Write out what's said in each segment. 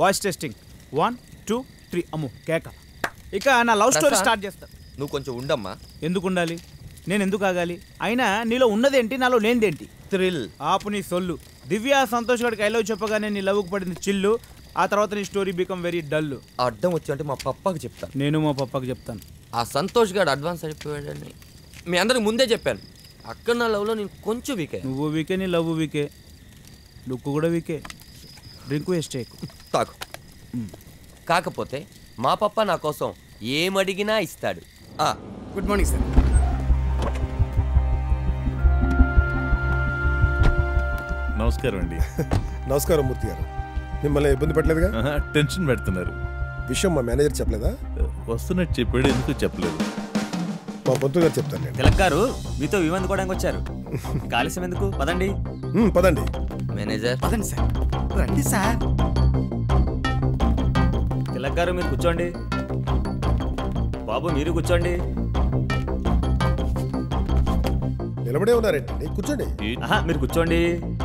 Voice testing one two three అమ్ము కేక ఇక నా లవ్ స్టోరీ ప్రసాద్. స్టార్ట్ చేస్తా నువ్వు కొంచెం ఉండమ్మా ఎందుకు ఉండాలి నేను ఎందుకు ఆగాలి అయినా నీలో ఉన్నదేంటి నాలో లేనిదేంటి థ్రిల్ ఆపు నీ సొల్లు దివ్య సంతోష్ గడికి ఐ లవ్ చెప్పగానే నీ లవ్కి పడింది చిల్లు ఆ తర్వాత నీ స్టోరీ బికమ్ వెరీ డల్ ఆ అడ్డం వచ్చి అంటే మా పప్పకి చెప్తాను నేను మా పప్పకి చెప్తాను ఆ సంతోష్ గారు అడ్వాన్స్ అయిపోయాడని మీ అందరికి ముందే చెప్పాను అక్కడ నా లవ్లో నేను కొంచెం వీక్ అయ్యాను నువ్వు వీకే నీ లవ్ వీకే లుక్ కూడా వీకే డ్రింక్ వేస్ట్ చేయకు తాకు కాకపోతే మా పప్ప నా కోసం ఏమడిగినా ఇస్తాడు ఆ, గుడ్ మార్నింగ్ సార్ నమస్కారం అండి నమస్కారం మూర్తి గారు మిమ్మల్ని ఇబ్బంది పెట్టలేదుగా ఆహా, టెన్షన్ పెడుతున్నారు విషయం మా మేనేజర్ చెప్పలేదా వస్తున్నట్టు చెప్పాడు ఎందుకు చెప్పలేదు మా పంతులు గారు చెప్తాను నేను తిలక్ గారు మీతో వివందుకోవడానికి వచ్చారు కాలుష్యం ఎందుకు పదండి ఉమ్, పదండి మేనేజర్ పదండి సార్ రండి సార్ తిలక్ గారు మీరు కూర్చోండి బాబు మీరు కూర్చోండి నిలబడే ఉన్నారేంటండి కూర్చోండి ఏంటి? ఆహా మీరు కూర్చోండి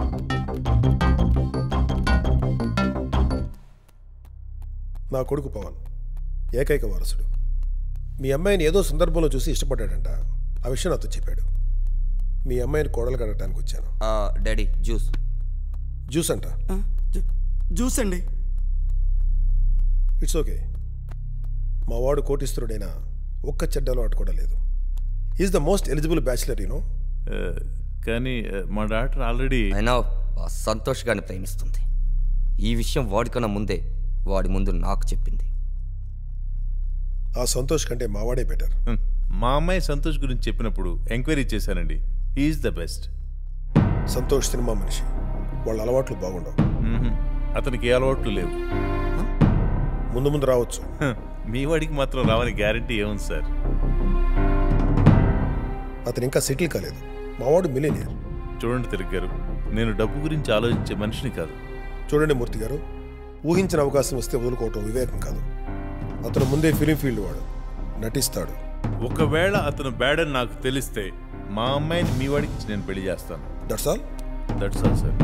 నా కొడుకు పవన్ ఏకైక వారసుడు మీ అమ్మాయిని ఏదో సందర్భంలో చూసి ఇష్టపడ్డాడంట ఆ విషయం నాతో చెప్పాడు మీ అమ్మాయిని కోడలు కడటానికి వచ్చాను ఆ, డాడీ జ్యూస్ జ్యూస్ అంట ఆ, జ్యూ- జ్యూస్ అండి ఇట్స్ ఓకే మా వాడు కోటీశ్వరుడైనా ఒక్క చెడ్డలో కూడా లేదు is the most eligible bachelor you know ఆ, కానీ ఆ, మా డాక్టర్ ఆల్రెడీ అయినా ఆ సంతోష్ గారిని ప్రేమిస్తుంది ఈ విషయం వాడికన్నా ముందే వాడి ముందు నాకు చెప్పింది ఆ సంతోష్ కంటే మావాడే బెటర్ హ్మ్, మా అమ్మాయి సంతోష్ గురించి చెప్పినప్పుడు ఎంక్వైరీ చేశానండి is the best Santosh cinema మనిషి వాళ్ళ అలవాట్లు బాగుండవు అతనికి ఏ అలవాట్లు లేవు ముందు ముందు రావచ్చు హ, మీ వాడికి మాత్రం రావని గ్యారంటీ ఏముంది సార్ అతను ఇంకా సెటిల్ కాలేదు మావాడు మిలీనియర్ చూడండి తిరిగి గారు నేను డబ్బు గురించి ఆలోచించే మనిషిని కాదు చూడండి మూర్తి గారు ఊహించిన అవకాశం వస్తే వదులుకోవటం వివేకం కాదు అతను ముందే ఫిలిం ఫీల్డ్ వాడు నటిస్తాడు ఒకవేళ అతను బ్యాడ్ అని నాకు తెలిస్తే మా అమ్మాయిని మీ వాడికి ఇచ్చి నేను పెళ్లి చేస్తాను that's all that's all sir